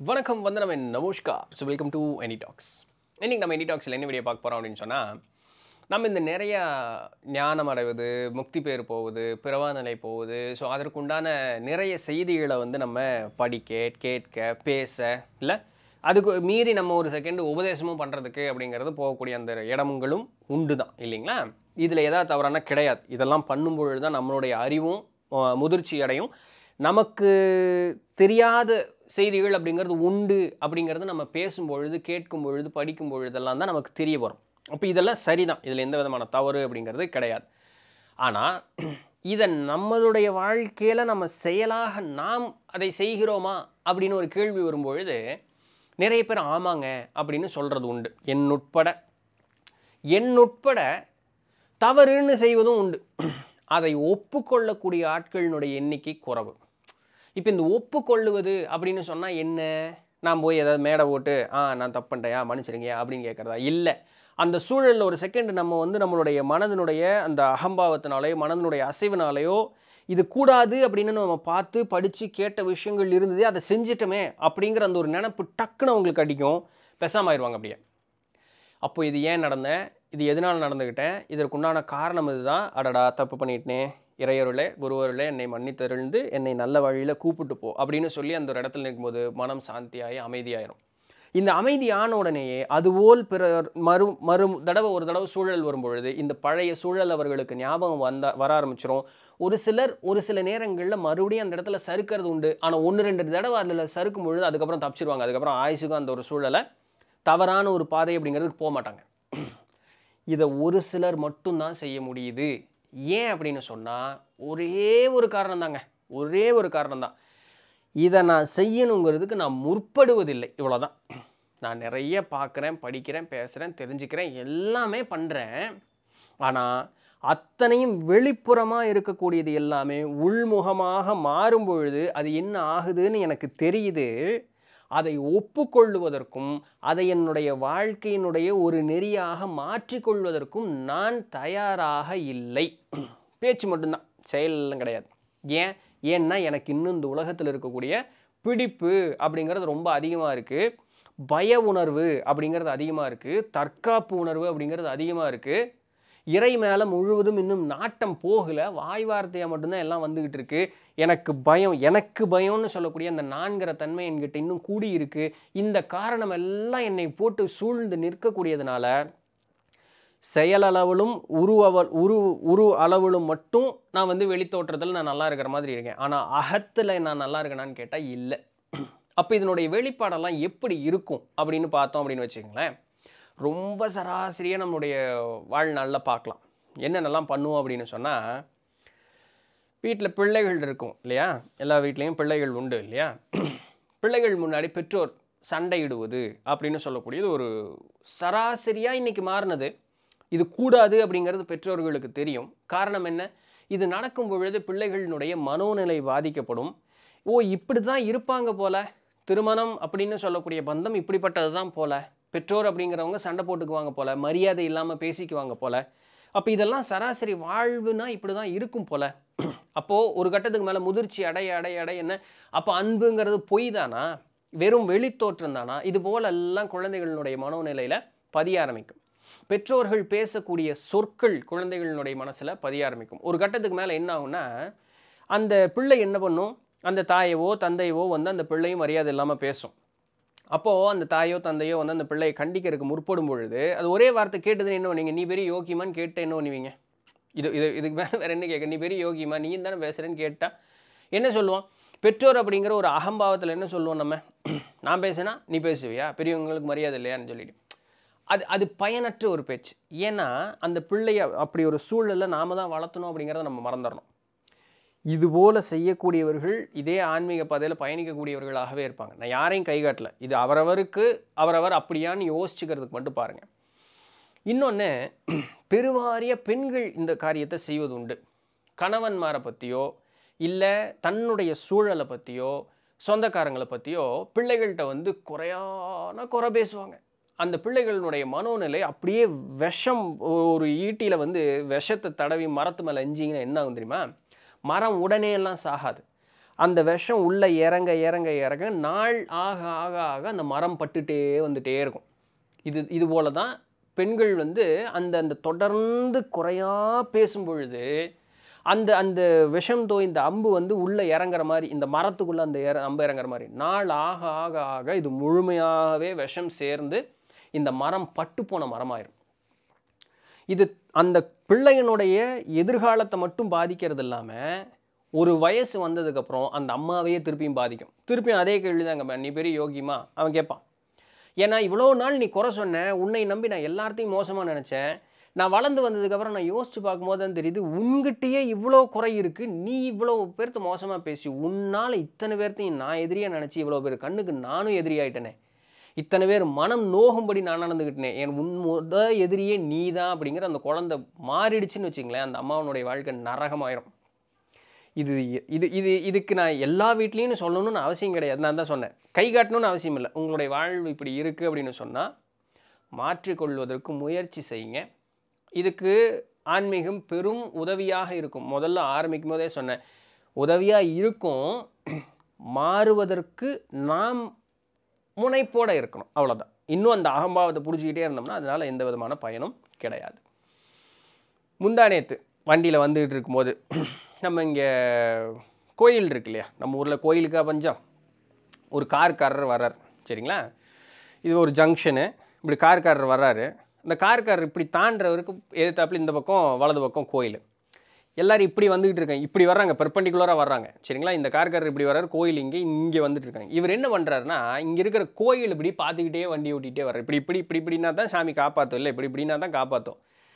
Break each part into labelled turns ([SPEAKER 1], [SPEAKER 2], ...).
[SPEAKER 1] வணக்கம் வந்து நம்ம நமஸ்கார் so welcome to any talks இன்னைக்கு நம்ம எனி டாக்ஸில் என்ன வீடியோ பார்க்க போகிறோம் அப்படின்னு சொன்னால் நம்ம இந்த நிறையா ஞானம் அடைவது முக்தி பேர் போகுது பிறவா நிலை போகுது ஸோ அதற்குண்டான நிறைய செய்திகளை வந்து நம்ம படிக்க கேட்க பேச இல்லை அதுக்கு மீறி நம்ம ஒரு செகண்ட் உபதேசமும் பண்ணுறதுக்கு அப்படிங்கிறது போகக்கூடிய அந்த இடங்களும் உண்டு தான் இல்லைங்களா இதில் எதாவது தவறான கிடையாது இதெல்லாம் பண்ணும்பொழுது தான் நம்மளுடைய அறிவும் அஹ், முதிர்ச்சி அடையும் நமக்கு தெரியாத செய்திகள் அப்படிங்கிறது உண்டு அப்படிங்கிறது நம்ம பேசும் பொழுது கேட்கும் பொழுது படிக்கும் பொழுதெல்லாம் தான் நமக்கு தெரிய வரும் அப்போ இதெல்லாம் சரிதான் இதில் எந்த விதமான தவறு அப்படிங்கிறது கிடையாது ஆனால் இதை நம்மளுடைய வாழ்க்கையில் நம்ம செயலாக நாம் அதை செய்கிறோமா அப்படின்னு ஒரு கேள்வி வரும்பொழுது நிறைய பேர் ஆமாங்க அப்படின்னு சொல்கிறது உண்டு என் உட்பட என் உட்பட தவறுன்னு செய்வதும் உண்டு அதை ஒப்புக்கொள்ளக்கூடிய ஆட்களினுடைய எண்ணிக்கை குறைவு இப்போ இந்த ஒப்புக்கொள்ளுவது அப்படின்னு சொன்னால் என்ன நான் போய் ஏதாவது மேடை போட்டு ஆ நான் தப்பு பண்ணிட்டேயா மன்னிச்சிருங்கயா அப்படின்னு கேட்குறதா இல்லை அந்த சூழலில் ஒரு செகண்ட் நம்ம வந்து நம்மளுடைய மனதினுடைய அந்த அகம்பாவத்தினாலேயோ மனதினுடைய அசைவினாலேயோ இது கூடாது அப்படின்னு நம்ம பார்த்து படித்து கேட்ட விஷயங்கள் இருந்தது அதை செஞ்சிட்டோமே அப்படிங்கிற அந்த ஒரு நினப்பு டக்குன்னு அவங்களுக்கு அடிக்கும் பெசாம ஆயிடுவாங்க அப்படியே அப்போ இது ஏன் நடந்தேன் இது எதனால் நடந்துக்கிட்டேன் இதற்குண்டான காரணம் இதுதான் அடடா தப்பு பண்ணிட்டேனே இறையருளே குருவருளே என்னை மன்னித்தருள்ந்து என்னை நல்ல வழியில் கூப்பிட்டு போ அப்படின்னு சொல்லி அந்த ஒரு இடத்துல நிற்கும்போது மனம் சாந்தியாகி அமைதியாயிரும் இந்த அமைதி ஆன உடனேயே அதுபோல் பிறர் மறு மறு தடவை ஒரு தடவை சூழல் வரும்பொழுது இந்த பழைய சூழல் அவர்களுக்கு ஞாபகம் வந்த வர ஆரம்பிச்சிரும் ஒரு சிலர் ஒரு சில நேரங்களில் மறுபடியும் அந்த இடத்துல சறுக்கிறது உண்டு ஆனால் ஒன்று ரெண்டு தடவை அதில் சறுக்கும் பொழுது அதுக்கப்புறம் தப்பிச்சிருவாங்க அதுக்கப்புறம் ஆயுசுக்கும் அந்த ஒரு சூழலை தவறான ஒரு பாதை அப்படிங்கிறதுக்கு போக மாட்டாங்க இதை ஒரு சிலர் மட்டும்தான் செய்ய முடியுது ஏன் அப்படின்னு சொன்னால் ஒரே ஒரு காரணம் தாங்க ஒரே ஒரு காரணம் தான் இதை நான் செய்யணுங்கிறதுக்கு நான் முற்படுவதில்லை இவ்வளோதான் நான் நிறைய பார்க்குறேன் படிக்கிறேன் பேசுகிறேன் தெரிஞ்சுக்கிறேன் எல்லாமே பண்ணுறேன் ஆனால் அத்தனையும் வெளிப்புறமாக இருக்கக்கூடியது எல்லாமே உள்முகமாக மாறும் பொழுது அது என்ன ஆகுதுன்னு எனக்கு தெரியுது அதை ஒப்புக்கொள்ளுவதற்கும் அதை என்னுடைய வாழ்க்கையினுடைய ஒரு நெறியாக மாற்றிக்கொள்வதற்கும் நான் தயாராக இல்லை பேச்சு மட்டும்தான் செயலெல்லாம் கிடையாது ஏன் ஏன்னா எனக்கு இன்னும் இந்த உலகத்தில் இருக்கக்கூடிய பிடிப்பு அப்படிங்கிறது ரொம்ப அதிகமாக இருக்குது பய உணர்வு அப்படிங்கிறது அதிகமாக இருக்குது தற்காப்பு உணர்வு அப்படிங்கிறது அதிகமாக இருக்குது இறை மேலே முழுவதும் இன்னும் நாட்டம் போகலை வாய் வார்த்தையாக மட்டும்தான் எல்லாம் வந்துக்கிட்டு இருக்கு எனக்கு பயம் எனக்கு பயம்னு சொல்லக்கூடிய அந்த நான்கிற தன்மை என்கிட்ட இன்னும் கூடி இருக்கு இந்த காரணம் எல்லாம் என்னை போட்டு சூழ்ந்து நிற்கக்கூடியதுனால செயலளவிலும் உருவ உரு உரு அளவிலும் மட்டும் நான் வந்து வெளித்தோற்றத்தில் நான் நல்லா இருக்கிற மாதிரி இருக்கேன் ஆனால் அகத்தில் நான் நல்லா இருக்கேனான்னு கேட்டால் இல்லை அப்போ இதனுடைய வெளிப்பாடெல்லாம் எப்படி இருக்கும் அப்படின்னு பார்த்தோம் அப்படின்னு வச்சுக்கோங்களேன் ரொம்ப சராசரியாக நம்மளுடைய வாழ்நாளில் பார்க்கலாம் என்னென்னலாம் பண்ணுவோம் அப்படின்னு சொன்னால் வீட்டில் பிள்ளைகள் இருக்கும் இல்லையா எல்லா வீட்லேயும் பிள்ளைகள் உண்டு இல்லையா பிள்ளைகள் முன்னாடி பெற்றோர் சண்டையிடுவது அப்படின்னு சொல்லக்கூடியது ஒரு சராசரியாக இன்றைக்கி மாறினது இது கூடாது அப்படிங்கிறது பெற்றோர்களுக்கு தெரியும் காரணம் என்ன இது நடக்கும் பொழுது பிள்ளைகளினுடைய மனோநிலை பாதிக்கப்படும் ஓ இப்படி தான் இருப்பாங்க போல திருமணம் அப்படின்னு சொல்லக்கூடிய பந்தம் இப்படிப்பட்டது தான் போல பெற்றோர் அப்படிங்கிறவங்க சண்டை போட்டுக்குவாங்க போல மரியாதை இல்லாமல் பேசிக்குவாங்க போல அப்போ இதெல்லாம் சராசரி வாழ்வுனா இப்படி தான் இருக்கும் போல அப்போது ஒரு கட்டத்துக்கு மேலே முதிர்ச்சி அடைய அடைய அடைய என்ன அப்போ அன்புங்கிறது பொய் தானா வெறும் வெளித்தோற்றம் தானா இது போல எல்லாம் குழந்தைகளினுடைய மனோநிலையில் பதிய ஆரம்பிக்கும் பெற்றோர்கள் பேசக்கூடிய சொற்கள் குழந்தைகளினுடைய மனசில் பதிய ஆரம்பிக்கும் ஒரு கட்டத்துக்கு மேலே என்ன ஆகும்னா அந்த பிள்ளை என்ன பண்ணும் அந்த தாயவோ தந்தையவோ வந்து அந்த பிள்ளையும் மரியாதை இல்லாமல் பேசும் அப்போது அந்த தாயோ தந்தையோ வந்து அந்த பிள்ளையை கண்டிக்கிறதுக்கு முற்படும் பொழுது அது ஒரே வார்த்தை கேட்டதுன்னு என்ன பண்ணுவீங்க நீ பெரிய யோகியமான்னு கேட்டு என்ன பண்ணுவீங்க இது இது இதுக்கு மேலே வேறு என்ன கேட்க நீ பெரிய யோகியமா நீ தானே பேசுகிறேன்னு கேட்டால் என்ன சொல்லுவான் பெற்றோர் அப்படிங்கிற ஒரு அகம்பாவத்தில் என்ன சொல்லுவோம் நம்ம நான் பேசுனா நீ பேசுவியா பெரியவங்களுக்கு மரியாதை இல்லையான்னு சொல்லிட்டு அது அது பயனற்ற ஒரு பேச்சு ஏன்னா அந்த பிள்ளைய அப்படி ஒரு சூழலில் நாம தான் வளர்த்தணும் அப்படிங்கிறத நம்ம மறந்துடணும் இதுபோல் செய்யக்கூடியவர்கள் இதே ஆன்மீக பாதையில் பயணிக்கக்கூடியவர்களாகவே இருப்பாங்க நான் யாரையும் கை காட்டல இது அவரவருக்கு அவரவர் அப்படியான்னு யோசிச்சுக்கிறதுக்கு மட்டும் பாருங்கள் இன்னொன்று பெருவாரிய பெண்கள் இந்த காரியத்தை செய்வது உண்டு கணவன்மாரை பற்றியோ இல்லை தன்னுடைய சூழலை பற்றியோ சொந்தக்காரங்களை பற்றியோ பிள்ளைகள்கிட்ட வந்து குறையான குறை பேசுவாங்க அந்த பிள்ளைகளினுடைய மனோநிலை அப்படியே விஷம் ஒரு ஈட்டியில் வந்து விஷத்தை தடவி மரத்து மேலே எஞ்சிங்கன்னா என்ன ஆகும் தெரியுமா மரம் உடனே எல்லாம் சாகாது அந்த விஷம் உள்ளே இறங்க இறங்க இறங்க நாள் ஆக ஆக ஆக அந்த மரம் பட்டுட்டே வந்துட்டே இருக்கும் இது இது போல தான் பெண்கள் வந்து அந்த அந்த தொடர்ந்து குறையா பேசும் பொழுது அந்த அந்த விஷம் தோய்ந்த அம்பு வந்து உள்ளே இறங்குற மாதிரி இந்த மரத்துக்குள்ளே அந்த இற அம்பு இறங்குற மாதிரி நாள் ஆக ஆக ஆக இது முழுமையாகவே விஷம் சேர்ந்து இந்த மரம் பட்டு போன மரமாயிரும் இது அந்த பிள்ளையனுடைய எதிர்காலத்தை மட்டும் பாதிக்கிறது இல்லாமல் ஒரு வயசு வந்ததுக்கப்புறம் அந்த அம்மாவையே திருப்பியும் பாதிக்கும் திருப்பியும் அதே கேள்வி தாங்க நீ பெரிய யோகிமா அவன் கேட்பான் ஏன்னா இவ்வளோ நாள் நீ குறை சொன்ன உன்னை நம்பி நான் எல்லார்த்தையும் மோசமாக நினச்சேன் நான் வளர்ந்து வந்ததுக்கப்புறம் நான் யோசிச்சு பார்க்கும்போது தான் தெரியுது உன்கிட்டயே இவ்வளோ குறை இருக்குது நீ இவ்வளோ பேர்த்து மோசமாக பேசி உன்னால் இத்தனை பேர்த்தையும் நான் எதிரியாக நினச்சி இவ்வளோ பேர் கண்ணுக்கு நானும் எதிரியாயிட்டேனே இத்தனை பேர் மனம் நோகும்படி நான் நடந்துக்கிட்டேனே என் உன் முத எதிரியே நீ தான் அப்படிங்கிற அந்த குழந்தை மாறிடுச்சுன்னு வச்சுங்களேன் அந்த அம்மாவனுடைய வாழ்க்கை நரகமாயிரும் இது இது இது இதுக்கு நான் எல்லா வீட்லேயும் சொல்லணும்னு அவசியம் கிடையாது நான் தான் சொன்னேன் கை காட்டணும்னு அவசியம் இல்லை உங்களுடைய வாழ்வு இப்படி இருக்குது அப்படின்னு சொன்னால் மாற்றிக்கொள்வதற்கு முயற்சி செய்யுங்க இதுக்கு ஆன்மீகம் பெரும் உதவியாக இருக்கும் முதல்ல ஆரம்பிக்கும் போதே சொன்னேன் உதவியாக இருக்கும் மாறுவதற்கு நாம் முனைப்போடு இருக்கணும் அவ்வளோதான் இன்னும் அந்த அகம்பாவத்தை பிடிச்சிக்கிட்டே இருந்தோம்னா அதனால் எந்த விதமான பயனும் கிடையாது முந்தானேத்து வண்டியில் வந்துகிட்டு இருக்கும்போது நம்ம இங்கே கோயில் இருக்கு இல்லையா நம்ம ஊரில் கோயிலுக்கா பஞ்சம் ஒரு கார்காரர் வர்றார் சரிங்களா இது ஒரு ஜங்ஷனு இப்படி கார்காரர் வர்றாரு இந்த கார்காரர் இப்படி தாண்டுறவருக்கு எதிர்த்தாப்புல இந்த பக்கம் வலது பக்கம் கோயில் எல்லாரும் இப்படி வந்துகிட்டு இருக்காங்க இப்படி வர்றாங்க பெர்பண்டிகுலராக வர்றாங்க சரிங்களா இந்த கார்காரர் இப்படி வர்றாரு கோயில் இங்கே இங்கே வந்துட்டு இருக்காங்க இவர் என்ன பண்ணுறாருன்னா இங்கே இருக்கிற கோயில் இப்படி பார்த்துக்கிட்டே வண்டி ஓட்டிகிட்டே வர்றாரு இப்படி இப்படி இப்படி இப்படின்னா தான் சாமி காப்பாற்றும் இல்லை இப்படி இப்படின்னா தான் காப்பாற்றும்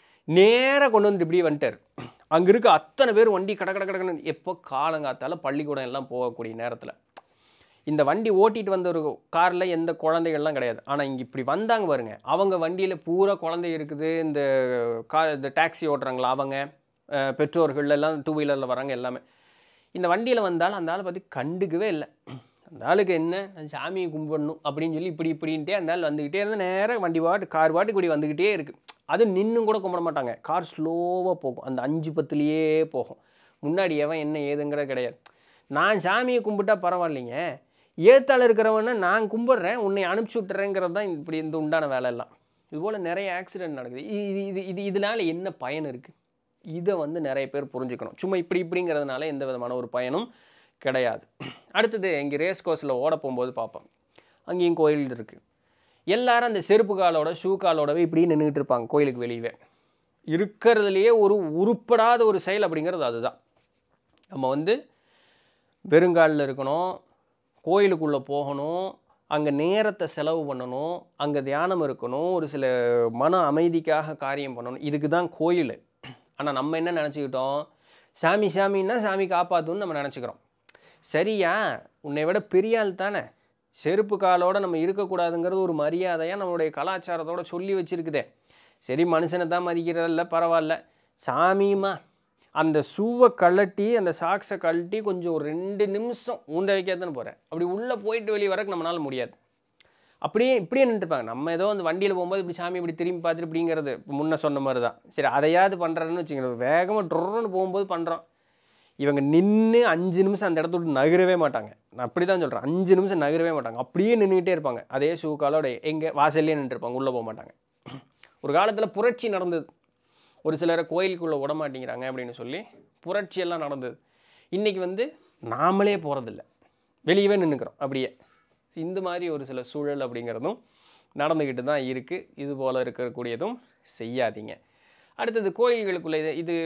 [SPEAKER 1] நேராக கொண்டு வந்து இப்படி வந்துட்டார் அங்கே இருக்க அத்தனை பேர் வண்டி கட கட கடக்கணும் எப்போ காலங்காத்தால பள்ளிக்கூடம் எல்லாம் போகக்கூடிய நேரத்தில் இந்த வண்டி ஓட்டிட்டு வந்த ஒரு காரில் எந்த குழந்தைகள்லாம் கிடையாது ஆனால் இங்கே இப்படி வந்தாங்க பாருங்க அவங்க வண்டியில் பூரா குழந்தை இருக்குது இந்த கா இந்த டாக்ஸி ஓட்டுறாங்களா அவங்க அஹ், பெற்றோர்கள் எல்லாம் டூ வீலரில் வராங்க எல்லாமே இந்த வண்டியில் வந்தாலும் அந்த ஆளை பற்றி கண்டுக்கவே இல்லை அந்த ஆளுக்கு என்ன நான் சாமியை கும்பிடணும் அப்படின்னு சொல்லி இப்படி இப்படின்ட்டே அந்த ஆள் வந்துக்கிட்டே இருந்து நேராக வண்டி பாட்டு கார் பாட்டு இப்படி வந்துக்கிட்டே இருக்குது அது நின்னும் கூட கும்பிட மாட்டாங்க கார் ஸ்லோவாக போகும் அந்த அஞ்சு பத்துலேயே போகும் முன்னாடி எவன் என்ன ஏதுங்கிறது கிடையாது நான் சாமியை கும்பிட்டா பரவாயில்லைங்க ஏத்தால இருக்கிறவன நான் கும்பிட்றேன் உன்னை அனுப்பிச்சி விட்டுறேங்கிறது தான் இப்படி இந்த உண்டான வேலை எல்லாம் இதுபோல் நிறைய ஆக்சிடென்ட் நடக்குது இது இது இது இதனால என்ன பயன் இருக்குது இதை வந்து நிறைய பேர் புரிஞ்சுக்கணும் சும்மா இப்படி இப்படிங்கிறதுனால எந்த விதமான ஒரு பயனும் கிடையாது அடுத்தது இங்கே ரேஸ் கோர்ஸில் ஓட போகும்போது பார்ப்போம் அங்கேயும் கோயில் இருக்குது எல்லாரும் அந்த செருப்பு காலோட ஷூ காலோடவே இப்படி நின்றுட்டு இருப்பாங்க கோயிலுக்கு வெளியவே இருக்கிறதுலையே ஒரு உருப்படாத ஒரு செயல் அப்படிங்கிறது அதுதான் நம்ம வந்து வெறுங்காலில் இருக்கணும் கோயிலுக்குள்ளே போகணும் அங்கே நேரத்தை செலவு பண்ணணும் அங்கே தியானம் இருக்கணும் ஒரு சில மன அமைதிக்காக காரியம் பண்ணணும் இதுக்கு தான் கோயில் ஆனால் நம்ம என்ன நினச்சிக்கிட்டோம் சாமி சாமின்னா சாமி காப்பாற்றுன்னு நம்ம நினச்சிக்கிறோம் சரியா உன்னை விட பெரிய ஆள் தானே செருப்பு காலோட நம்ம இருக்கக்கூடாதுங்கிறது ஒரு மரியாதையாக நம்மளுடைய கலாச்சாரத்தோட சொல்லி வச்சிருக்குதே சரி மனுஷனை தான் மதிக்கிறதில்ல பரவாயில்ல சாமியுமா அந்த ஷூவை கழட்டி அந்த சாக்ஸை கழட்டி கொஞ்சம் ஒரு ரெண்டு நிமிஷம் ஊந்த வைக்காதானே போகிறேன் அப்படி உள்ளே போயிட்டு வெளியே வரக்கு நம்மளால முடியாது அப்படியே இப்படியே நின்றுப்பாங்க நம்ம ஏதோ அந்த வண்டியில் போகும்போது இப்படி சாமி இப்படி திரும்பி பார்த்துட்டு இப்படிங்கிறது முன்ன சொன்ன மாதிரி தான் சரி அதையாவது பண்ணுறேன்னு வச்சுக்கோங்க வேகமாக டொர்னு போகும்போது பண்ணுறோம் இவங்க நின்று அஞ்சு நிமிஷம் அந்த இடத்த விட்டு நகரவே மாட்டாங்க நான் அப்படி தான் சொல்கிறேன் அஞ்சு நிமிஷம் நகரவே மாட்டாங்க அப்படியே நின்றுக்கிட்டே இருப்பாங்க அதே ஷூ காலோட எங்கே வாசல்லே நின்றுருப்பாங்க உள்ளே போக மாட்டாங்க ஒரு காலத்தில் புரட்சி நடந்தது ஒரு சிலரை கோயிலுக்குள்ளே விட மாட்டேங்கிறாங்க அப்படின்னு சொல்லி புரட்சியெல்லாம் நடந்தது இன்றைக்கி வந்து நாமளே போகிறதில்ல வெளியவே நின்றுக்கிறோம் அப்படியே இந்த மாதிரி ஒரு சில சூழல் அப்படிங்கிறதும் நடந்துக்கிட்டு தான் இருக்குது இது போல் இருக்கக்கூடியதும் செய்யாதீங்க அடுத்தது கோயில்களுக்குள்ளே இது இது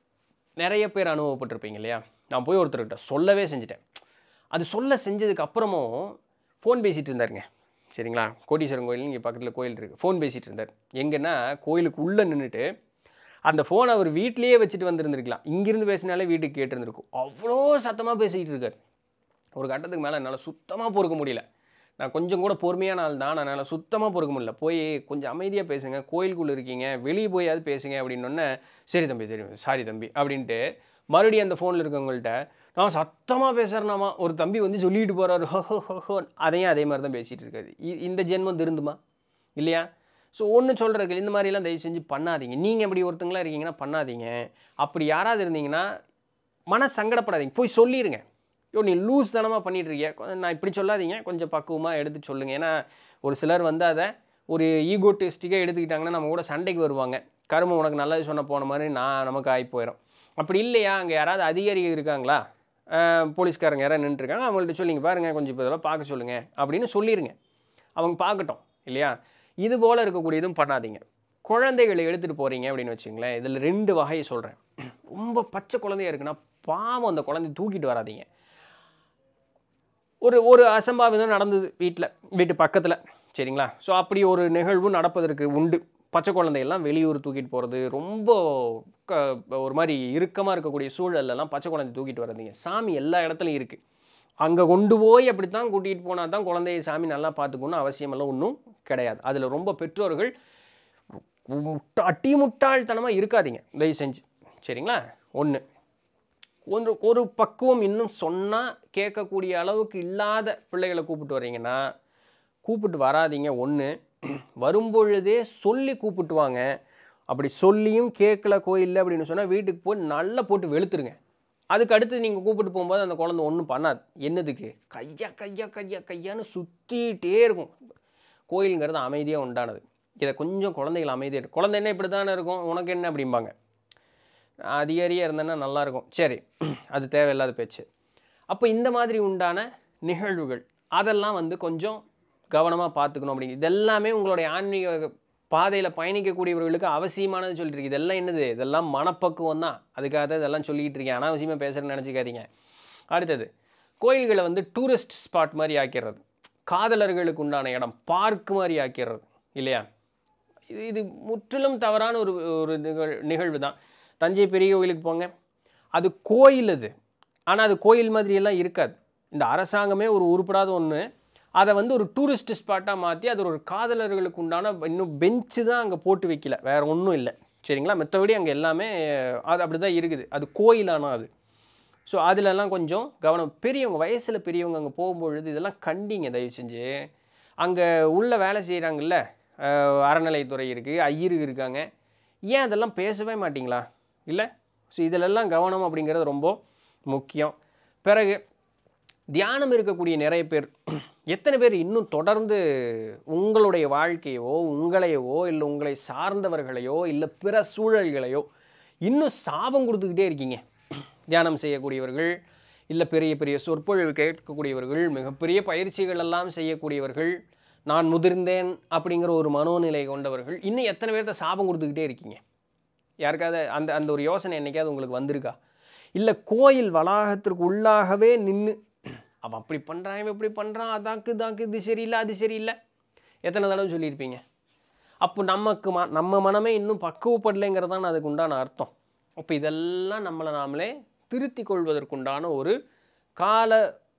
[SPEAKER 1] நிறைய பேர் அனுபவப்பட்டிருப்பீங்க இல்லையா நான் போய் ஒருத்தர்கிட்ட சொல்லவே செஞ்சுட்டேன் அது சொல்ல செஞ்சதுக்கு அப்புறமும் ஃபோன் பேசிகிட்டு இருந்தாருங்க சரிங்களா கோடீஸ்வரன் கோயில் இங்கே பக்கத்தில் கோயில் இருக்குது ஃபோன் பேசிகிட்டு இருந்தார் எங்கன்னா கோயிலுக்கு உள்ளே நின்றுட்டு அந்த ஃபோனை அவர் வீட்லேயே வச்சுட்டு வந்திருந்திருக்கலாம் இங்கிருந்து பேசினாலே வீட்டுக்கு கேட்டிருந்திருக்கும் அவ்வளோ சத்தமாக பேசிக்கிட்டு இருக்கார் ஒரு கட்டத்துக்கு மேலே என்னால் சுத்தமாக பொறுக்க முடியல நான் கொஞ்சம் கூட பொறுமையான ஆள் தான் என்னால் சுத்தமாக பொறுக்க முடியல போய் கொஞ்சம் அமைதியாக பேசுங்க கோயிலுக்குள்ளே இருக்கீங்க வெளியே போயாவது பேசுங்க அப்படின்னொன்னே சரி தம்பி சரி சாரி தம்பி அப்படின்ட்டு மறுபடியும் அந்த ஃபோனில் இருக்கவங்கள்ட்ட நான் சத்தமாக பேசுகிறேனாமா ஒரு தம்பி வந்து சொல்லிட்டு போகிறாரு ஹோ ஹோ ஹோ ஹோ அதையும் அதே மாதிரி தான் பேசிகிட்டு இருக்காரு இ- இந்த ஜென்மம் திருந்துமா இல்லையா ஸோ ஒன்று சொல்கிறக்கு இந்த மாதிரிலாம் தயவு செஞ்சு பண்ணாதீங்க நீங்கள் இப்படி ஒருத்தங்களா இருக்கீங்கன்னா பண்ணாதீங்க அப்படி யாராவது இருந்தீங்கன்னா மன சங்கடப்படாதீங்க போய் சொல்லிடுங்க யோ நீ லூஸ் தனமாக பண்ணிட்டு இருக்கிய கொஞ்சம் நான் இப்படி சொல்லாதீங்க கொஞ்சம் பக்குவமாக எடுத்து சொல்லுங்கள் ஏன்னா ஒரு சிலர் வந்து அதை ஒரு ஈகோ டெஸ்டிக்காக எடுத்துக்கிட்டாங்கன்னா நம்ம கூட சண்டைக்கு வருவாங்க கரும உனக்கு நல்லது சொன்ன போன மாதிரி நான் நமக்கு ஆகி போயிடும் அப்படி இல்லையா அங்கே யாராவது அதிகாரிகள் இருக்காங்களா அஹ் போலீஸ்காரங்க யாராவது நின்றுருக்காங்க அவங்கள்ட்ட சொல்லிங்க பாருங்கள் கொஞ்சம் இப்போ இதெல்லாம் பார்க்க சொல்லுங்கள் அப்படின்னு சொல்லிடுங்க அவங்க பார்க்கட்டும் இல்லையா இது போல் இருக்கக்கூடியதும் பண்ணாதீங்க குழந்தைகளை எடுத்துகிட்டு போகிறீங்க அப்படின்னு வச்சுங்களேன் இதில் ரெண்டு வகையை சொல்கிறேன் ரொம்ப பச்சை குழந்தையா இருக்குன்னா பாவம் அந்த குழந்தைய தூக்கிட்டு வராதீங்க ஒரு ஒரு அசம்பாவிதம் நடந்தது வீட்டில் வீட்டு பக்கத்தில் சரிங்களா ஸோ அப்படி ஒரு நிகழ்வு நடப்பதற்கு உண்டு பச்சை குழந்தையெல்லாம் வெளியூர் தூக்கிட்டு போகிறது ரொம்ப க ஒரு மாதிரி இறுக்கமாக இருக்கக்கூடிய சூழல்லலாம் பச்சை குழந்தை தூக்கிட்டு வராதீங்க சாமி எல்லா இடத்துலையும் இருக்குது அங்கே கொண்டு போய் அப்படித்தான் கூட்டிகிட்டு போனால் தான் குழந்தைய சாமி நல்லா பார்த்துக்கணும்னு அவசியமெல்லாம் ஒன்றும் கிடையாது அதில் ரொம்ப பெற்றோர்கள் முட்டா அட்டி முட்டாள்தனமாக இருக்காதீங்க தயவு செஞ்சு சரிங்களா ஒன்று ஒரு ஒரு பக்குவம் இன்னும் சொன்னால் கேட்கக்கூடிய அளவுக்கு இல்லாத பிள்ளைகளை கூப்பிட்டு வர்றீங்கன்னா கூப்பிட்டு வராதீங்க ஒன்று வரும்பொழுதே சொல்லி கூப்பிட்டு வாங்க அப்படி சொல்லியும் கேட்கல கோயிலில் அப்படின்னு சொன்னால் வீட்டுக்கு போய் நல்லா போட்டு வெளுத்துருங்க அதுக்கு அடுத்து நீங்கள் கூப்பிட்டு போகும்போது அந்த குழந்தை ஒன்றும் பண்ணாது என்னதுக்கு கையா கையா கையா கையான்னு சுற்றிட்டே இருக்கும் கோயிலுங்கிறது அமைதியாக உண்டானது இதை கொஞ்சம் குழந்தைகள் அமைதியாக குழந்தை என்ன இப்படி தானே இருக்கும் உனக்கு என்ன அப்படிம்பாங்க அதிகாரியாக இருந்தேன்னா நல்லாயிருக்கும் சரி அது தேவையில்லாத பேச்சு அப்போ இந்த மாதிரி உண்டான நிகழ்வுகள் அதெல்லாம் வந்து கொஞ்சம் கவனமாக பார்த்துக்கணும் அப்படிங்க இதெல்லாமே உங்களுடைய ஆன்மீக பாதையில் பயணிக்கக்கூடியவர்களுக்கு அவசியமானது சொல்லிட்டு இருக்கு இதெல்லாம் என்னது இதெல்லாம் மனப்பக்குவம் தான் அதுக்காக தான் இதெல்லாம் சொல்லிக்கிட்டு இருக்கேன் அனாவசியமாக பேசுகிறேன்னு நினச்சிக்காதீங்க அடுத்தது கோயில்களை வந்து டூரிஸ்ட் ஸ்பாட் மாதிரி ஆக்கிடுறது காதலர்களுக்கு உண்டான இடம் பார்க் மாதிரி ஆக்கிடுறது இல்லையா இது இது முற்றிலும் தவறான ஒரு ஒரு நிகழ் நிகழ்வு தான் தஞ்சை பெரிய கோயிலுக்கு போங்க அது கோயில் அது ஆனால் அது கோயில் மாதிரியெல்லாம் இருக்காது இந்த அரசாங்கமே ஒரு உருப்படாத ஒன்று அதை வந்து ஒரு டூரிஸ்ட் ஸ்பாட்டாக மாற்றி அது ஒரு காதலர்களுக்கு உண்டான இன்னும் பெஞ்சு தான் அங்கே போட்டு வைக்கல வேறு ஒன்றும் இல்லை சரிங்களா மற்றபடி அங்கே எல்லாமே அது அப்படி தான் இருக்குது அது கோயிலானா அது ஸோ அதிலெல்லாம் கொஞ்சம் கவனம் பெரியவங்க வயசில் பெரியவங்க அங்கே போகும்பொழுது இதெல்லாம் கண்டிங்க தயவு செஞ்சு அங்கே உள்ள வேலை செய்கிறாங்கல்ல அறநிலைத்துறை இருக்குது ஐயரு இருக்காங்க ஏன் அதெல்லாம் பேசவே மாட்டிங்களா இல்லை ஸோ இதிலெல்லாம் கவனம் அப்படிங்கிறது ரொம்ப முக்கியம் பிறகு தியானம் இருக்கக்கூடிய நிறைய பேர் எத்தனை பேர் இன்னும் தொடர்ந்து உங்களுடைய வாழ்க்கையோ உங்களையோ இல்லை உங்களை சார்ந்தவர்களையோ இல்லை பிற சூழல்களையோ இன்னும் சாபம் கொடுத்துக்கிட்டே இருக்கீங்க தியானம் செய்யக்கூடியவர்கள் இல்லை பெரிய பெரிய சொற்பொழிவு கேட்கக்கூடியவர்கள் மிகப்பெரிய பயிற்சிகள் எல்லாம் செய்யக்கூடியவர்கள் நான் முதிர்ந்தேன் அப்படிங்கிற ஒரு மனோநிலை கொண்டவர்கள் இன்னும் எத்தனை பேர்த்த சாபம் கொடுத்துக்கிட்டே இருக்கீங்க யாருக்காவது அந்த அந்த ஒரு யோசனை என்னைக்காவது உங்களுக்கு வந்திருக்கா இல்லை கோயில் வளாகத்திற்கு உள்ளாகவே நின்று அவன் அப்படி பண்ணுறான் இவன் இப்படி பண்ணுறான் அதாக்கு இதாக்கு இது சரியில்லை அது சரியில்லை எத்தனை தடவை சொல்லியிருப்பீங்க அப்போ நமக்கு ம நம்ம மனமே இன்னும் பக்குவப்படலைங்கிறது தான் அதுக்கு உண்டான அர்த்தம் அப்போ இதெல்லாம் நம்மளை நாமளே திருத்தி கொள்வதற்குண்டான ஒரு கால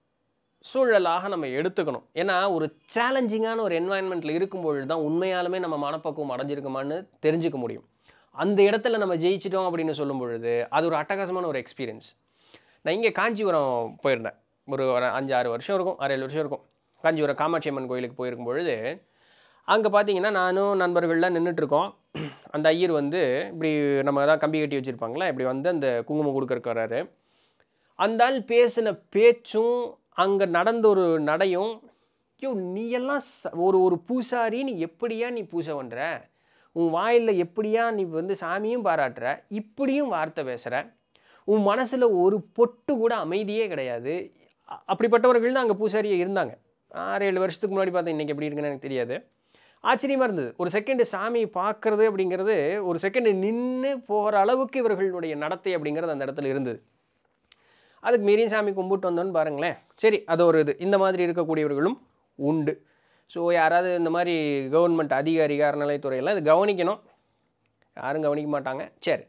[SPEAKER 1] சூழலாக நம்ம எடுத்துக்கணும் ஏன்னா ஒரு சேலஞ்சிங்கான ஒரு என்வாயன்மெண்ட்டில் இருக்கும்பொழுது தான் உண்மையாலுமே நம்ம மனப்பக்குவம் அடைஞ்சிருக்கோமான்னு தெரிஞ்சுக்க முடியும் அந்த இடத்துல நம்ம ஜெயிச்சிட்டோம் அப்படின்னு சொல்லும் பொழுது அது ஒரு அட்டகாசமான ஒரு எக்ஸ்பீரியன்ஸ் நான் இங்கே காஞ்சிபுரம் போயிருந்தேன் ஒரு ஒரு அஞ்சு ஆறு வருஷம் இருக்கும் ஆறு ஏழு வருஷம் இருக்கும் காஞ்சிபுரம் காமாட்சி அம்மன் கோயிலுக்கு போயிருக்கும் பொழுது அங்கே பார்த்தீங்கன்னா நானும் நண்பர்கள்லாம் நின்றுட்டுருக்கோம் அந்த ஐயர் வந்து இப்படி நம்ம தான் கம்பி கட்டி வச்சுருப்பாங்களே இப்படி வந்து அந்த குங்குமம் கொடுக்கறக்கு வராரு அந்த ஆள் பேசின பேச்சும் அங்கே நடந்த ஒரு நடையும் ஐயோ நீ எல்லாம் ச- ஒரு ஒரு பூசாரி நீ எப்படியா நீ பூஜை பண்ணுற உன் வாயில் எப்படியா நீ வந்து சாமியும் பாராட்டுற இப்படியும் வார்த்தை பேசுகிற உன் மனசில் ஒரு பொட்டு கூட அமைதியே கிடையாது அ- அப்படிப்பட்டவர்கள் தான் அங்கே பூசாரியே இருந்தாங்க ஆறு ஏழு வருஷத்துக்கு முன்னாடி பார்த்தேன் இன்றைக்கி எப்படி இருக்குன்னு எனக்கு தெரியாது ஆச்சரியமாக இருந்தது ஒரு செகண்டு சாமி பார்க்குறது அப்படிங்கிறது ஒரு செகண்டு நின்று போகிற அளவுக்கு இவர்களுடைய நடத்தை அப்படிங்கிறது அந்த இடத்துல இருந்தது அதுக்கு மீறியும் சாமி கும்பிட்டு வந்தோன்னு பாருங்களேன் சரி அது ஒரு இது இந்த மாதிரி இருக்கக்கூடியவர்களும் உண்டு ஸோ யாராவது இந்த மாதிரி கவர்மெண்ட் அதிகாரி அறநிலைத்துறையெல்லாம் இது கவனிக்கணும் யாரும் கவனிக்க மாட்டாங்க சரி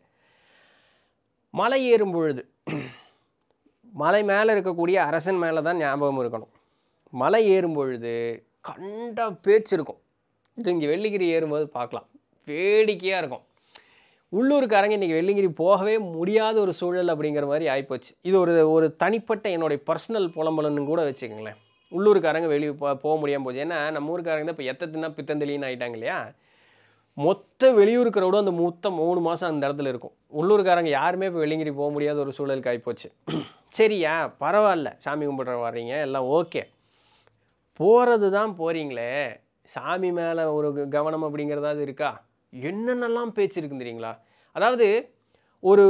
[SPEAKER 1] மலை ஏறும் பொழுது மலை மேலே இருக்கக்கூடிய அரசன் மேலே தான் ஞாபகம் இருக்கணும் மலை ஏறும் பொழுது கண்ட பேச்சு இருக்கும் இது இங்கே வெள்ளிங்கிரி ஏறும்போது பார்க்கலாம் வேடிக்கையாக இருக்கும் உள்ளூர்காரங்க இன்றைக்கி வெள்ளிங்கிரி போகவே முடியாத ஒரு சூழல் அப்படிங்கிற மாதிரி ஆகிப்போச்சு இது ஒரு ஒரு தனிப்பட்ட என்னுடைய பர்சனல் புலம்பலன்னு கூட வச்சுக்கோங்களேன் உள்ளூர்காரங்க வெளியே போ போக முடியாமல் போச்சு ஏன்னா நம்ம ஊருக்காரங்க தான் இப்போ எத்தத்தினா பித்தந்தளின்னு ஆகிட்டாங்க இல்லையா மொத்த வெளியூர் crowd அந்த மொத்த மூணு மாதம் அந்த இடத்துல இருக்கும் உள்ளூர்காரங்க யாருமே இப்போ வெள்ளிங்கிரி போக முடியாத ஒரு சூழலுக்கு ஆகிப்போச்சு சரியா பரவாயில்ல சாமி கும்பிட்ற வர்றீங்க எல்லாம் ஓகே போகிறது தான் போகிறீங்களே சாமி மேலே ஒரு க- கவனம் அப்படிங்கிறதாவது இருக்கா என்னென்னலாம் பேச்சு இருக்குன்னு தெரியுங்களா அதாவது ஒரு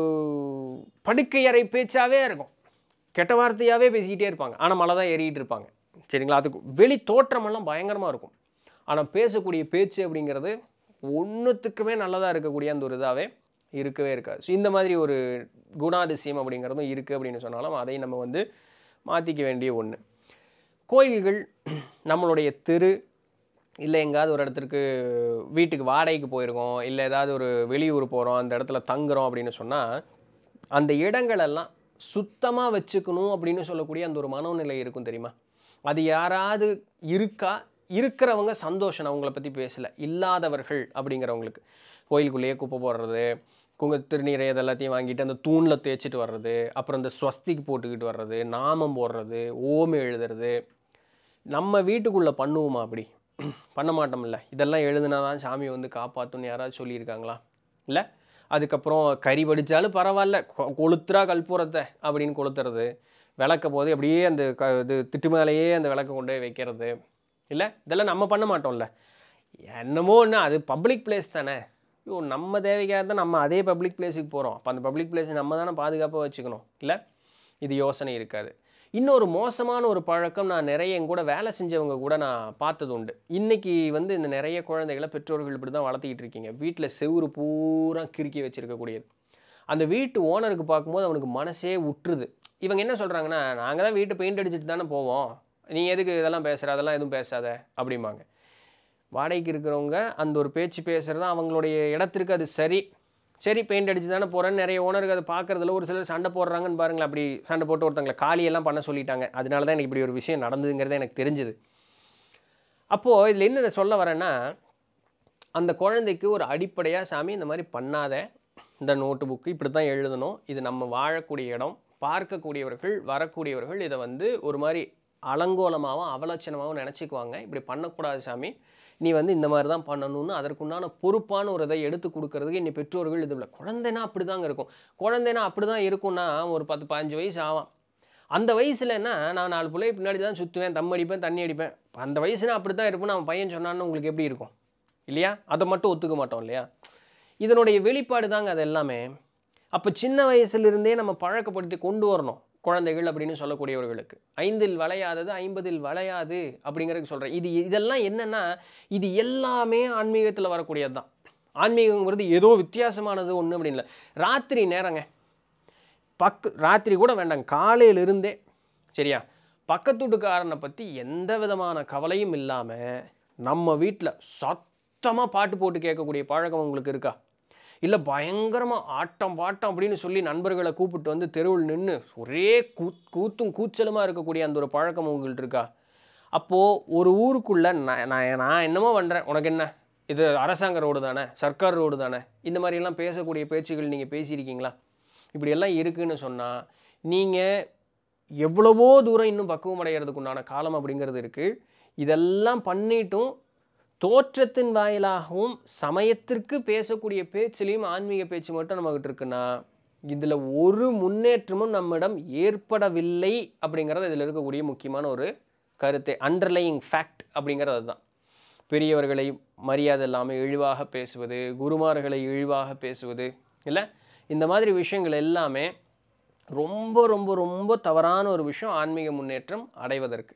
[SPEAKER 1] படுக்கை அறை பேச்சாவே இருக்கும் கெட்ட வார்த்தையாகவே பேசிக்கிட்டே இருப்பாங்க ஆனால் மழை தான் ஏறிக்கிட்டு இருப்பாங்க சரிங்களா அதுக்கு வெளி தோற்றமெல்லாம் பயங்கரமாக இருக்கும் ஆனால் பேசக்கூடிய பேச்சு அப்படிங்கிறது ஒன்றுத்துக்குமே நல்லதாக இருக்கக்கூடிய அந்த ஒரு இதாகவே இருக்கவே இருக்காது ஸோ இந்த மாதிரி ஒரு குணாதிசயம் அப்படிங்கிறதும் இருக்குது அப்படின்னு சொன்னாலும் அதை நம்ம வந்து மாற்றிக்க வேண்டிய ஒன்று கோயில்கள் நம்மளுடைய தெரு இல்லை எங்கேயாவது ஒரு இடத்துக்கு வீட்டுக்கு வாடகைக்கு போயிருக்கோம் இல்லை ஏதாவது ஒரு வெளியூர் போகிறோம் அந்த இடத்துல தங்குறோம் அப்படின்னு சொன்னால் அந்த இடங்களெல்லாம் சுத்தமாக வச்சுக்கணும் அப்படின்னு சொல்லக்கூடிய அந்த ஒரு மனோநிலை இருக்கும் தெரியுமா அது யாராவது இருக்கா இருக்கிறவங்க சந்தோஷம் நான் உங்களை பற்றி பேசலை இல்லாதவர்கள் அப்படிங்கிறவங்களுக்கு கோயிலுக்குள்ளேயே குப்பை போடுறது குங்க திருநீரை இது எல்லாத்தையும் வாங்கிட்டு அந்த தூணில் தேய்ச்சிட்டு வர்றது அப்புறம் இந்த ஸ்வஸ்திக்கு போட்டுக்கிட்டு வர்றது நாமம் போடுறது ஓம் எழுதுறது நம்ம வீட்டுக்குள்ளே பண்ணுவோமா அப்படி பண்ண மாட்டோம்ல இதெல்லாம் எழுதுனா தான் சாமி வந்து காப்பாற்றுன்னு யாராவது சொல்லியிருக்காங்களா இல்லை அதுக்கப்புறம் கறி வடித்தாலும் பரவாயில்ல கொ- கொளுத்துறா கற்பூரத்தை அப்படின்னு கொளுத்துறது விளக்க போது அப்படியே அந்த க இது திட்டு மேலேயே அந்த விளக்க கொண்டு போய் வைக்கிறது இல்லை இதெல்லாம் நம்ம பண்ண மாட்டோம்ல என்னமோ ஒன்று அது பப்ளிக் பிளேஸ் தானே ஐயோ நம்ம தேவைக்காக தான் நம்ம அதே பப்ளிக் பிளேஸுக்கு போகிறோம் அப்போ அந்த பப்ளிக் பிளேஸை நம்ம தானே பாதுகாப்பாக வச்சுக்கணும் இல்லை இது யோசனை இருக்காது இன்னொரு மோசமான ஒரு பழக்கம் நான் நிறைய என் கூட வேலை செஞ்சவங்க கூட நான் பார்த்தது உண்டு இன்னைக்கு வந்து இந்த நிறைய குழந்தைகளை பெற்றோர்கள் இப்படி தான் வளர்த்திக்கிட்டு இருக்கீங்க வீட்டில் செவுரு பூரா கிறுக்கி வச்சிருக்கக்கூடியது அந்த வீட்டு ஓனருக்கு பார்க்கும்போது அவனுக்கு மனசே உற்றுது இவங்க என்ன சொல்கிறாங்கன்னா நாங்கள் தான் வீட்டை பெயிண்ட் அடிச்சுட்டு தானே போவோம் நீ எதுக்கு இதெல்லாம் பேசுகிற அதெல்லாம் எதுவும் பேசாத அப்படிம்பாங்க வாடகைக்கு இருக்கிறவங்க அந்த ஒரு பேச்சு பேசுகிறது அவங்களுடைய இடத்திற்கு அது சரி சரி பெயிண்ட் அடிச்சு தானே போகிறேன்னு நிறைய ஓனருக்கு அதை பார்க்குறதுல ஒரு சிலர் சண்டை போடுறாங்கன்னு பாருங்களேன் அப்படி சண்டை போட்டு ஒருத்தங்களை காலியெல்லாம் பண்ண சொல்லிட்டாங்க அதனால தான் எனக்கு இப்படி ஒரு விஷயம் நடந்ததுங்கிறது எனக்கு தெரிஞ்சுது அப்போது இதில் என்ன சொல்ல வரேன்னா அந்த குழந்தைக்கு ஒரு அடிப்படையாக சாமி இந்த மாதிரி பண்ணாத இந்த நோட்டு புக்கு இப்படி தான் எழுதணும் இது நம்ம வாழக்கூடிய இடம் பார்க்கக்கூடியவர்கள் வரக்கூடியவர்கள் இதை வந்து ஒரு மாதிரி அலங்கோலமாகவும் அவலட்சணமாகவும் நினச்சிக்குவாங்க இப்படி பண்ணக்கூடாது சாமி நீ வந்து இந்த மாதிரி தான் பண்ணணும்னு அதற்குண்டான பொறுப்பான ஒரு இதை எடுத்து கொடுக்கறதுக்கு இன்னி பெற்றோர்கள் இது இல்லை குழந்தைனா அப்படி தாங்க இருக்கும் குழந்தைனா அப்படி தான் இருக்கும்னா ஒரு பத்து பதினஞ்சு வயசு ஆகும் அந்த வயசுலன்னா நான் நாலு பிள்ளைய பின்னாடி தான் சுற்றுவேன் தம் அடிப்பேன் தண்ணி அடிப்பேன் அந்த வயசுனா அப்படி தான் இருப்பேன் அவன் பையன் சொன்னான்னு உங்களுக்கு எப்படி இருக்கும் இல்லையா அதை மட்டும் ஒத்துக்க மாட்டோம் இல்லையா இதனுடைய வெளிப்பாடு தாங்க அது எல்லாமே அப்போ சின்ன வயசுலேருந்தே நம்ம பழக்கப்படுத்தி கொண்டு வரணும் குழந்தைகள் அப்படின்னு சொல்லக்கூடியவர்களுக்கு ஐந்தில் வளையாதது ஐம்பதில் வளையாது அப்படிங்கிறதுக்கு சொல்கிறேன் இது இதெல்லாம் என்னென்னா இது எல்லாமே ஆன்மீகத்தில் வரக்கூடியது தான் ஆன்மீகங்கிறது ஏதோ வித்தியாசமானது ஒன்று அப்படின்னு இல்லை ராத்திரி நேரங்க பக்கு ராத்திரி கூட வேண்டாங்க காலையிலிருந்தே சரியா பக்கத்து வீட்டுக்காரனை பற்றி எந்த விதமான கவலையும் இல்லாமல் நம்ம வீட்டில் சத்தமாக பாட்டு போட்டு கேட்கக்கூடிய பழக்கம் உங்களுக்கு இருக்கா இல்லை பயங்கரமாக ஆட்டம் பாட்டம் அப்படின்னு சொல்லி நண்பர்களை கூப்பிட்டு வந்து தெருவில் நின்று ஒரே கூ கூத்தும் கூச்சலுமாக இருக்கக்கூடிய அந்த ஒரு பழக்கம் உங்கள்கிட்ட இருக்கா அப்போது ஒரு ஊருக்குள்ளே நான் நான் நான் என்னமோ பண்ணுறேன் உனக்கு என்ன இது அரசாங்க ரோடு தானே சர்க்கார் ரோடு தானே இந்த மாதிரியெல்லாம் பேசக்கூடிய பேச்சுகள் நீங்கள் பேசியிருக்கீங்களா இப்படியெல்லாம் இருக்குன்னு சொன்னால் நீங்கள் எவ்வளவோ தூரம் இன்னும் பக்குவம் அடைகிறதுக்கு உண்டான காலம் அப்படிங்கிறது இருக்குது இதெல்லாம் பண்ணிட்டும் தோற்றத்தின் வாயிலாகவும் சமயத்திற்கு பேசக்கூடிய பேச்சிலையும் ஆன்மீக பேச்சு மட்டும் நம்மகிட்ட இருக்குன்னா இதில் ஒரு முன்னேற்றமும் நம்மிடம் ஏற்படவில்லை அப்படிங்கிறது இதில் இருக்கக்கூடிய முக்கியமான ஒரு கருத்து அண்டர்லையிங் ஃபேக்ட் அப்படிங்கிறது அதுதான் பெரியவர்களை மரியாதை இல்லாமல் இழிவாக பேசுவது குருமார்களை இழிவாக பேசுவது இல்லை இந்த மாதிரி விஷயங்கள் எல்லாமே ரொம்ப ரொம்ப ரொம்ப தவறான ஒரு விஷயம் ஆன்மீக முன்னேற்றம் அடைவதற்கு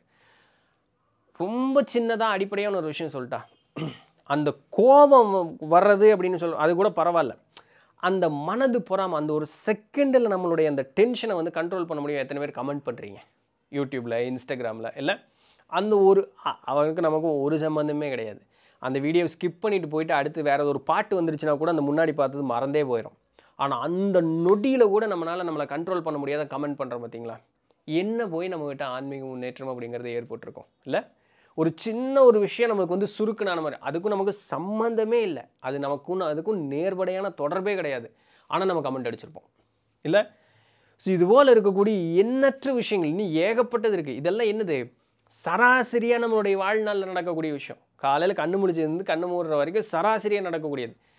[SPEAKER 1] ரொம்ப சின்னதாக அடிப்படையான ஒரு விஷயம் சொல்லிட்டா அந்த கோபம் வர்றது அப்படின்னு சொல் அது கூட பரவாயில்ல அந்த மனது பொறாம அந்த ஒரு செகண்டில் நம்மளுடைய அந்த டென்ஷனை வந்து கண்ட்ரோல் பண்ண முடியும் எத்தனை பேர் கமெண்ட் பண்ணுறீங்க யூடியூப்பில் இன்ஸ்டாகிராமில் இல்லை அந்த ஒரு அ- அவனுக்கு நமக்கும் ஒரு சம்மந்தமே கிடையாது அந்த வீடியோ ஸ்கிப் பண்ணிட்டு போயிட்டு அடுத்து வேறு ஒரு பாட்டு வந்துருச்சுன்னா கூட அந்த முன்னாடி பார்த்தது மறந்தே போயிடும் ஆனால் அந்த நொடியில் கூட நம்மளால் நம்மளை கண்ட்ரோல் பண்ண முடியாத கமெண்ட் பண்ணுறோம் பார்த்தீங்களா என்ன போய் நம்மகிட்ட ஆன்மீக முன்னேற்றம் அப்படிங்கிறது ஏற்பட்டிருக்கும் இல்லை ஒரு சின்ன ஒரு விஷயம் நமக்கு வந்து சுருக்குனான மாதிரி அதுக்கும் நமக்கு சம்மந்தமே இல்லை அது நமக்கும் அதுக்கும் நேர்படையான தொடர்பே கிடையாது ஆனால் நம்ம கமெண்ட் அடிச்சிருப்போம் இல்லை ஸோ இதுபோல் இருக்கக்கூடிய எண்ணற்ற விஷயங்கள் இன்னும் ஏகப்பட்டது இருக்குது இதெல்லாம் என்னது சராசரியாக நம்மளுடைய வாழ்நாளில் நடக்கக்கூடிய விஷயம் காலையில் கண்ணு முடிச்சிருந்து கண்ணு மூடுற வரைக்கும் சராசரியாக நடக்கக்கூடியது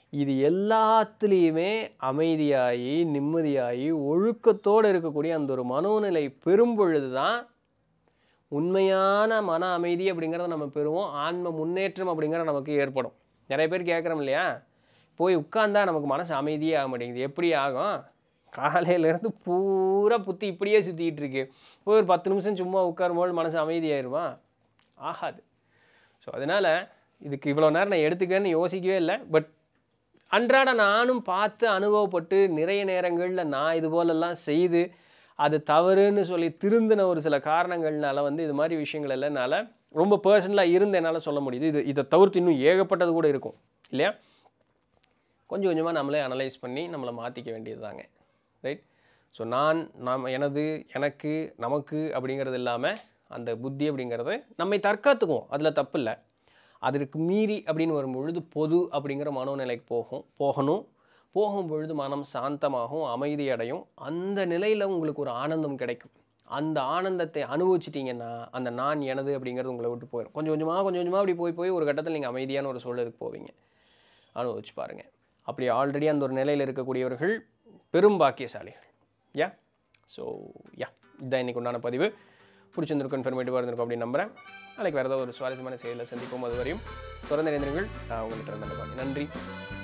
[SPEAKER 1] இது எல்லாத்துலேயுமே அமைதியாகி நிம்மதியாகி ஒழுக்கத்தோடு இருக்கக்கூடிய அந்த ஒரு மனோநிலை பெறும் பொழுது தான் உண்மையான மன அமைதி அப்படிங்கிறத நம்ம பெறுவோம் ஆன்ம முன்னேற்றம் அப்படிங்கிறது நமக்கு ஏற்படும் நிறைய பேர் கேட்குறோம் இல்லையா போய் உட்கார்ந்தா நமக்கு மனசு அமைதியே ஆக மாட்டேங்குது எப்படி ஆகும் காலையிலேருந்து பூரா புத்தி இப்படியே சுற்றிக்கிட்டு இருக்கு போய் ஒரு பத்து நிமிஷம் சும்மா உட்காரும்போது மனசு அமைதியாயிருமா ஆகாது ஸோ அதனால் இதுக்கு இவ்வளோ நேரம் நான் எடுத்துக்கன்னு யோசிக்கவே இல்லை பட் அன்றாட நானும் பார்த்து அனுபவப்பட்டு நிறைய நேரங்களில் நான் இது போலெல்லாம் செய்து அது தவறுன்னு சொல்லி திருந்தின ஒரு சில காரணங்கள்னால வந்து இது மாதிரி விஷயங்கள் எல்லாம் என்னால் ரொம்ப பர்சனலாக இருந்து என்னால் சொல்ல முடியுது இது இதை தவிர்த்து இன்னும் ஏகப்பட்டது கூட இருக்கும் இல்லையா கொஞ்சம் கொஞ்சமாக நம்மளே அனலைஸ் பண்ணி நம்மளை மாற்றிக்க வேண்டியது தாங்க ரைட் ஸோ நான் நாம் எனது எனக்கு நமக்கு அப்படிங்கிறது இல்லாமல் அந்த புத்தி அப்படிங்கிறது நம்மை தற்காத்துக்குவோம் அதில் தப்பு இல்லை அதற்கு மீறி அப்படின்னு வரும்பொழுது பொது அப்படிங்கிற மனோநிலைக்கு போகும் போகணும் போகும் பொழுது மனம் சாந்தமாகும் அமைதி அடையும் அந்த நிலையில் உங்களுக்கு ஒரு ஆனந்தம் கிடைக்கும் அந்த ஆனந்தத்தை அனுபவிச்சிட்டிங்கன்னா அந்த நான் எனது அப்படிங்கிறது உங்களை விட்டு போயிடும் கொஞ்சம் கொஞ்சமாக கொஞ்சம் கொஞ்சமாக அப்படி போய் போய் ஒரு கட்டத்தில் நீங்கள் அமைதியான ஒரு சூழலுக்கு போவீங்க அனுபவிச்சு பாருங்கள் அப்படி ஆல்ரெடி அந்த ஒரு நிலையில் இருக்கக்கூடியவர்கள் பெரும் பாக்கியசாலிகள் யா ஸோ யா இதுதான் இன்னைக்கு உண்டான பதிவு பிடிச்சிருந்திருக்கும் இன்ஃபர்மேட்டிவாக இருந்திருக்கும் அப்படின்னு நம்புறேன் நாளைக்கு வேறு ஏதாவது ஒரு சுவாரஸ்யமான செயலில் சந்திப்போம் அது வரையும் தொடர்ந்து இணைந்திருங்கள் நான் உங்களுக்கு நன்றி